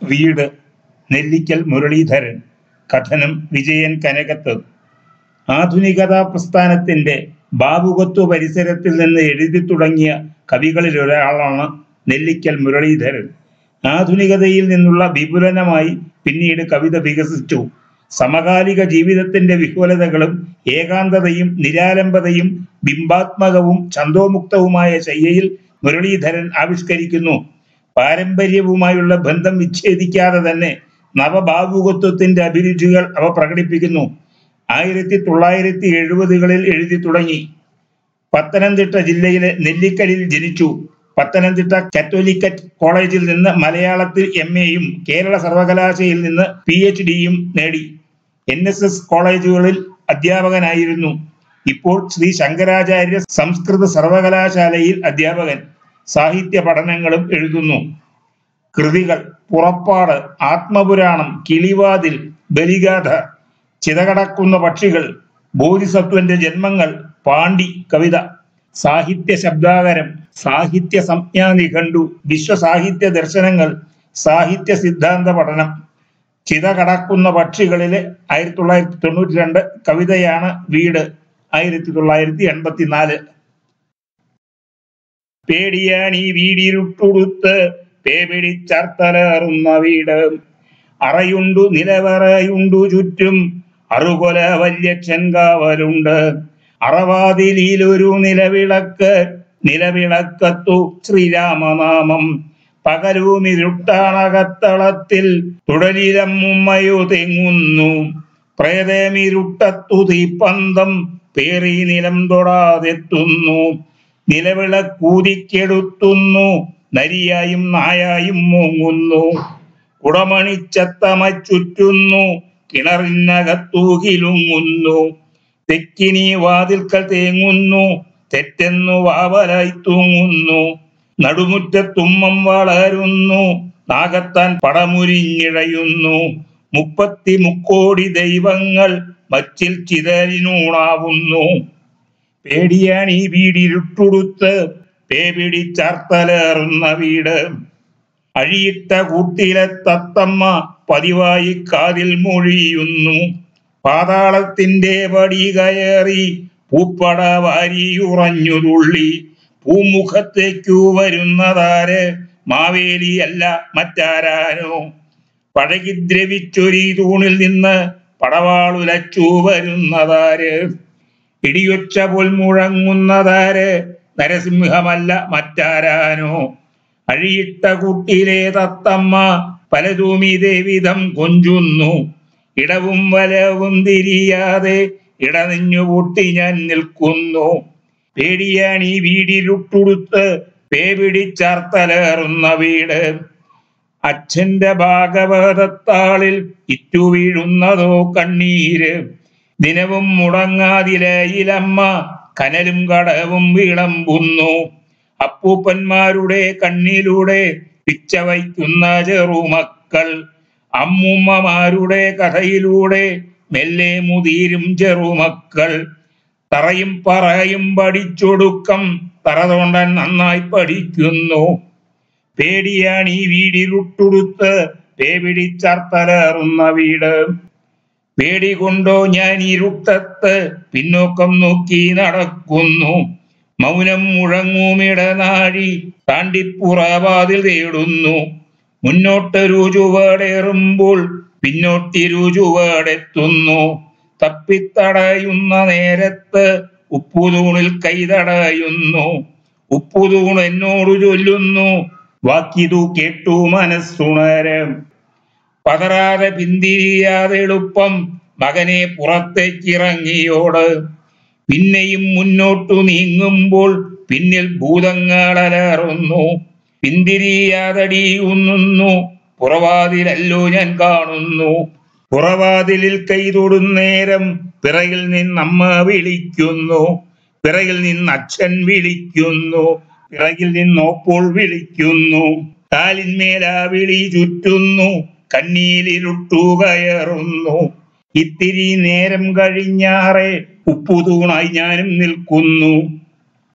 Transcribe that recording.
വീട് നെല്ലിക്കൽ മുരളീധരൻ കഥനം വിജയൻ കനകത്ത് ആധുനികതാ പ്രസ്ഥാനത്തിന്റെ ബാബുകൊത്തു പരിസരത്തിൽ നിന്ന് എഴുതി തുടങ്ങിയ കവികളിൽ ഒരാളാണ് നെല്ലിക്കൽ മുരളീധരൻ ആധുനികതയിൽ നിന്നുള്ള വിപുലനമായി പിന്നീട് കവിത വികസിച്ചു സമകാലിക ജീവിതത്തിന്റെ വിഹുലതകളും ഏകാന്തതയും നിരാലംബതയും ബിംബാത്മകവും ഛന്തോമുക്തവുമായ ശയ്യയിൽ മുരളീധരൻ ആവിഷ്കരിക്കുന്നു പാരമ്പര്യവുമായുള്ള ബന്ധം വിച്ഛേദിക്കാതെ തന്നെ നവഭാവുകത്വത്തിന്റെ അഭിരുചികൾ അവ പ്രകടിപ്പിക്കുന്നു ആയിരത്തി തൊള്ളായിരത്തി എഴുപതുകളിൽ എഴുതി തുടങ്ങി പത്തനംതിട്ട ജില്ലയിലെ നെല്ലിക്കലിൽ ജനിച്ചു പത്തനംതിട്ട കാത്തോലിക്കറ്റ് കോളേജിൽ നിന്ന് മലയാളത്തിൽ എം എയും കേരള സർവകലാശാലയിൽ നിന്ന് പി എച്ച് ഡിയും നേടി എൻ എസ് എസ് കോളേജുകളിൽ അധ്യാപകനായിരുന്നു ഇപ്പോൾ ശ്രീ ശങ്കരാചാര്യ സംസ്കൃത സർവകലാശാലയിൽ അധ്യാപകൻ സാഹിത്യ പഠനങ്ങളും എഴുതുന്നു കൃതികൾ പുറപ്പാട് ആത്മപുരാണം കിളിവാതിൽ ബലിഗാഥ ചിതകടക്കുന്ന പക്ഷികൾ ബോധിസത്വന്റെ ജന്മങ്ങൾ പാണ്ഡി കവിത സാഹിത്യ ശബ്ദാകരം സാഹിത്യ സംജ്ഞാ നിഘണ്ടു വിശ്വസാഹിത്യ ദർശനങ്ങൾ സാഹിത്യ സിദ്ധാന്ത പഠനം ചിത കടക്കുന്ന പക്ഷികളിലെ ആയിരത്തി തൊള്ളായിരത്തി തൊണ്ണൂറ്റി രണ്ട് കവിതയാണ് വീട് ആയിരത്തി തൊള്ളായിരത്തി എൺപത്തിനാല് പേടിയാണീ വീടിരുട്ടുടുത്ത് പേപിടിച്ചർത്തലേറുന്ന വീട് അറയുണ്ടു നിലവറയുണ്ടു ചുറ്റും അറുകൊല വല്യച്ഛൻ കാവലുണ്ട് അറവാതിലൊരു നിലവിളക്ക് നിലവിളക്കത്തു ശ്രീരാമനാമം പകലുമിരുട്ടാണകത്തളത്തിൽ തുടലിലമ്മുമ്മയോ തെങ്ങുന്നു പ്രേതമിരുട്ടത്തു തീപ്പന്തം പേറി നിലം തൊടാതെത്തുന്നു നിലവിളക്കൂതിക്കെടുത്തുന്നു നരിയായും നായായും മൂങ്ങുന്നു കുടമണിച്ചത്തമച്ചുറ്റുന്നു കിണറിനകത്തൂകിലുങ്ങുന്നു തെക്കിനി വാതിൽക്കൽ തേങ്ങുന്നു തെറ്റെന്നു വാവലായി തൂങ്ങുന്നു നടുമുറ്റത്തുമ്മം വളരുന്നു നാഗത്താൻ പടമുരിഞ്ഞിഴയുന്നു മുപ്പത്തി മുക്കോടി ദൈവങ്ങൾ മച്ചിൽ ചിതറിനൂണാവുന്നു പേടിയാണീ വീടിരുട്ടുടുത്ത് പേപിടിച്ചർത്തലേറുന്ന വീട് അഴിയിട്ട കൂട്ടിലെ തത്തമ്മ പതിവായി കാതിൽ മൊഴിയുന്നു പാതാളത്തിന്റെ പടി കയറി പൂപ്പട വാരിയുറഞ്ഞുതുള്ളി പൂമുഖത്തേക്കു വരുന്നതാര് മാവേലിയല്ല മറ്റാരാനോ പഴകിദ്രവിച്ചൊരീ തൂണിൽ നിന്ന് പടവാളുലച്ചു വരുന്നതാര് ഇടിയൊച്ച പോൽ മുഴങ്ങുന്നതാര് നരസിംഹമല്ല മറ്റാരാനോ അഴിയിട്ട കുട്ടിയിലെ തത്തമ്മ പലതും ഇതേവിധം കൊഞ്ചുന്നു ഇടവും വലവും തിരിയാതെ ഇടനിഞ്ഞു പൊട്ടി ഞാൻ നിൽക്കുന്നു പേടിയാണീ വീടിരുട്ടുടുത്ത് പേപിടിച്ചർത്തലേറുന്ന വീട് അച്ഛന്റെ ഭാഗവതത്താളിൽ ഇറ്റു വീഴുന്നതോ കണ്ണീര് ദിനവും മുടങ്ങാതിലയിലമ്മ കനലും കടവും വിളമ്പുന്നു അപ്പൂപ്പന്മാരുടെ കണ്ണിലൂടെ പിച്ച വയ്ക്കുന്ന ചെറുമക്കൾ അമ്മൂമ്മമാരുടെ കഥയിലൂടെ മെല്ലെ മുതിരും ചെറുമക്കൾ തറയും പറയും പഠിച്ചൊടുക്കം തറ തോണ്ടാൻ നന്നായി പഠിക്കുന്നു പേടിയാണീ വീടിരുട്ടുടുത്ത് പേപിടിച്ചർത്തലേറുന്ന വീട് പേടി കൊണ്ടോ ഞാൻ ഇരുട്ടത്ത് പിന്നോക്കം നോക്കി നടക്കുന്നു മൗനം മുഴങ്ങുമിടനാഴി താണ്ടിപ്പുറവാതിൽ തേടുന്നു മുന്നോട്ടൊരു ചുവടേറുമ്പോൾ പിന്നോട്ടിരു ചുവടെത്തുന്നു തപ്പിത്തടയുന്ന നേരത്ത് ഉപ്പുതൂണിൽ കൈതടയുന്നു ഉപ്പുതൂൺ എന്നോട് ചൊല്ലുന്നു വാക്കിതു കേട്ടു മനസ്സുണരം പതറാതെ പിന്തിരിയാതെ എളുപ്പം മകനെ പുറത്തേക്കിറങ്ങിയോട് പിന്നെയും മുന്നോട്ടു നീങ്ങുമ്പോൾ പിന്നിൽ ഭൂതങ്ങൾ അലറുന്നു പിന്തിരിയാതടി ഉന്നുന്നു പുറവാതിലല്ലോ ഞാൻ കാണുന്നു പുറവാതിലിൽ കൈ തൊടുന്നേരം പിറകിൽ നിന്നമ്മ വിളിക്കുന്നു പിറകിൽ നിന്ന് അച്ഛൻ വിളിക്കുന്നു പിറകിൽ നിന്നോപ്പോൾ വിളിക്കുന്നു കാലിന്മേലാ വിളി ചുറ്റുന്നു കണ്ണീലിരുട്ടു കയറുന്നു ഇത്തിരി നേരം കഴിഞ്ഞാറെ ഉപ്പുതൂണായി ഞാനും നിൽക്കുന്നു